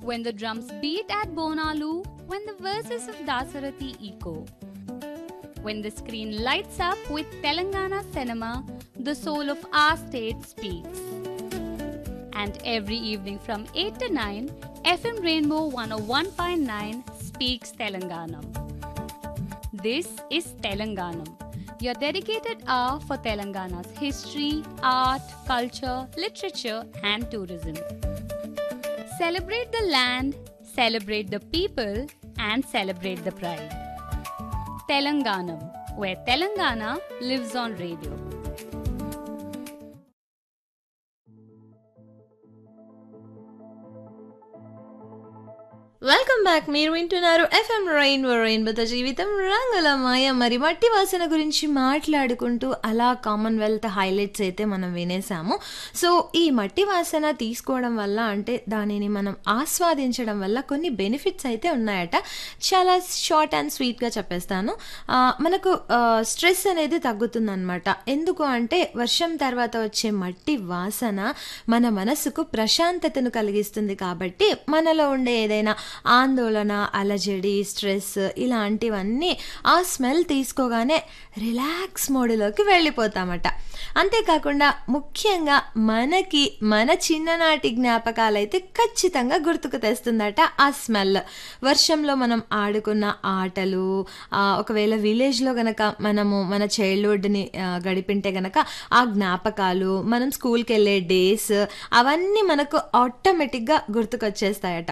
when the drums beat at Bonalu, when the verses of Dasarathi echo. When the screen lights up with Telangana cinema, the soul of our state speaks. And every evening from 8 to 9, FM Rainbow 101.9 speaks Telanganam. This is Telanganam, your dedicated hour for Telangana's history, art, culture, literature, and tourism. Celebrate the land, celebrate the people, and celebrate the pride. Telanganam, where Telangana lives on radio. Welcome back మీరు వింటున్నారు FM rain రెయిన్బోతో జీవితం రంగుల మాయ మరి మట్టి వాసన గురించి మాట్లాడుకుంటూ అలా కామన్వెల్త్ హైలైట్స్ అయితే మనం వినేసాము సో ఈ మట్టి వాసన తీసుకోవడం వల్ల అంటే దానిని మనం ఆస్వాదించడం వల్ల కొన్ని బెనిఫిట్స్ అయితే ఉన్నాయట చాలా షార్ట్ అండ్ స్వీట్గా చెప్పేస్తాను ఆ, మనకు స్ట్రెస్ అనేది తగ్గుతుందన్నమాట ఎందుకు అంటే వర్షం తర్వాత వచ్చే మట్టి వాసన మన మనసుకు ప్రశాంతతను కలిగిస్తుంది కాబట్టి మనలో ఉండే ఏదైనా ఆందోళన అలజడి స్ట్రెస్ ఇలాంటివన్నీ ఆ స్మెల్ తీసుకోగానే రిలాక్స్ మోడ్లోకి వెళ్ళిపోతామట అంతేకాకుండా ముఖ్యంగా మనకి మన చిన్ననాటి జ్ఞాపకాలైతే ఖచ్చితంగా గుర్తుకు తెస్తుందట ఆ స్మెల్ వర్షంలో మనం ఆడుకున్న ఆటలు ఆ, ఒకవేళ విలేజ్లో గనక మనము మన చైల్డ్హుడ్ని గడిపింటే గనక ఆ జ్ఞాపకాలు మనం స్కూల్కి వెళ్ళే డేస్ అవన్నీ మనకు ఆటోమేటిక్గా గుర్తుకొచ్చేస్తాయట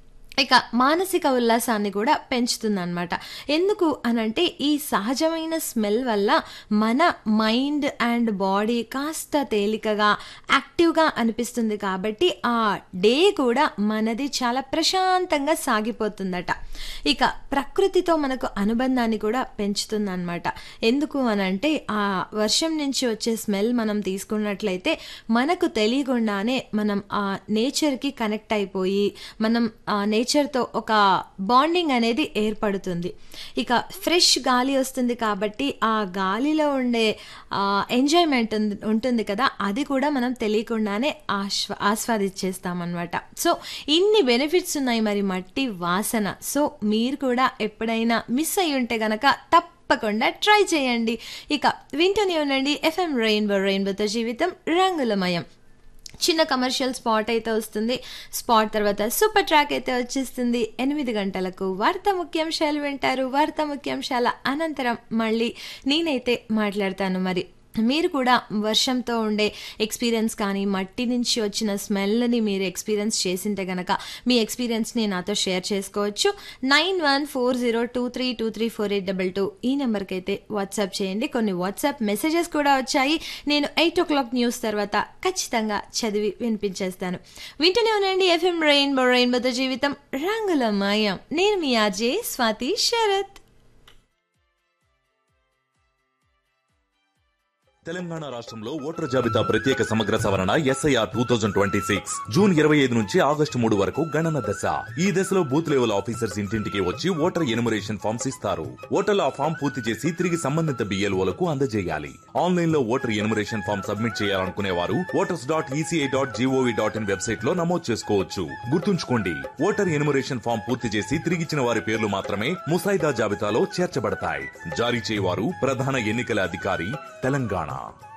ఇక మానసిక ఉల్లాసాన్ని కూడా పెంచుతుందన్నమాట ఎందుకు అనంటే ఈ సహజమైన స్మెల్ వల్ల మన మైండ్ అండ్ బాడీ కాస్త తేలికగా యాక్టివ్గా అనిపిస్తుంది కాబట్టి ఆ డే కూడా మనది చాలా ప్రశాంతంగా సాగిపోతుందట ఇక ప్రకృతితో మనకు అనుబంధాన్ని కూడా పెంచుతుందన్నమాట ఎందుకు అనంటే ఆ వర్షం నుంచి వచ్చే స్మెల్ మనం తీసుకున్నట్లయితే మనకు తెలియకుండానే మనం ఆ నేచర్కి కనెక్ట్ అయిపోయి మనం ఆ నేచర్తో ఒక బాండింగ్ అనేది ఏర్పడుతుంది ఇక ఫ్రెష్ గాలి వస్తుంది కాబట్టి ఆ గాలిలో ఉండే ఎంజాయ్మెంట్ ఉంటుంది కదా అది కూడా మనం తెలియకుండానే ఆస్వా ఆస్వాదించేస్తామన్నమాట సో ఇన్ని బెనిఫిట్స్ ఉన్నాయి మరి మట్టి వాసన సో మీరు కూడా ఎప్పుడైనా మిస్ అయి ఉంటే గనక తప్పకుండా ట్రై చేయండి ఇక వింటూనే ఉండండి ఎఫ్ఎం రెయిన్బో రెయిన్బోతో జీవితం రంగులమయం చిన్న కమర్షియల్ స్పాట్ అయితే వస్తుంది స్పాట్ తర్వాత సూపర్ ట్రాక్ అయితే వచ్చేస్తుంది ఎనిమిది గంటలకు వార్త ముఖ్యాంశాలు వింటారు వార్త ముఖ్యాంశాల అనంతరం మళ్ళీ నేనైతే మాట్లాడతాను మరి మీరు కూడా వర్షంతో ఉండే ఎక్స్పీరియన్స్ కానీ మట్టి నుంచి వచ్చిన స్మెల్ని మీరు ఎక్స్పీరియన్స్ చేసింటే గనక మీ ఎక్స్పీరియన్స్ని నాతో షేర్ చేసుకోవచ్చు nine one four zero two three two three four eight double two ఈ నెంబర్కి అయితే వాట్సాప్ చేయండి కొన్ని వాట్సాప్ మెసేజెస్ కూడా వచ్చాయి నేను ఎయిట్ ఓ క్లాక్ న్యూస్ తర్వాత ఖచ్చితంగా చదివి వినిపించేస్తాను వింటూనే ఉండండి ఎఫ్ఎం రెయిన్బో రెయిన్బోతో జీవితం రంగుల మాయం నేను మీ ఆర్జే స్వాతి శరత్ తెలంగాణ రాష్ట్రంలో ఓటర్ జాబితా ప్రత్యేక సమగ్ర సవరణ SIR two thousand twenty six June ఇరవై ఐదు నుంచి ఆగస్టు మూడు వరకు గణన దశ ఈ దశలో బూత్ లెవెల్ ఆఫీసర్స్ ఇంటింటికి వచ్చి ఓటర్ ఎనుమరేషన్ ఫామ్స్ ఇస్తారు ఓటర్లు ఆ ఫామ్ పూర్తి చేసి తిరిగి సంబంధిత బిఎల్ఓలకు అందజేయాలి ఆన్లైన్ లో ఓటర్ ఎనుమరేషన్ ఫామ్ సబ్మిట్ చేయాలనుకునే వారు voters dot ECI dot GOV dot in website లో నమోదు చేసుకోవచ్చు గుర్తుంచుకోండి ఓటర్ ఎనుమరేషన్ ఫామ్ పూర్తి చేసి తిరిగిచ్చిన వారి పేర్లు మాత్రమే ముసాయిదా జాబితాలో చేర్చబడతాయి జారీ చేయవారు ప్రధాన ఎన్నికల అధికారి తెలంగాణ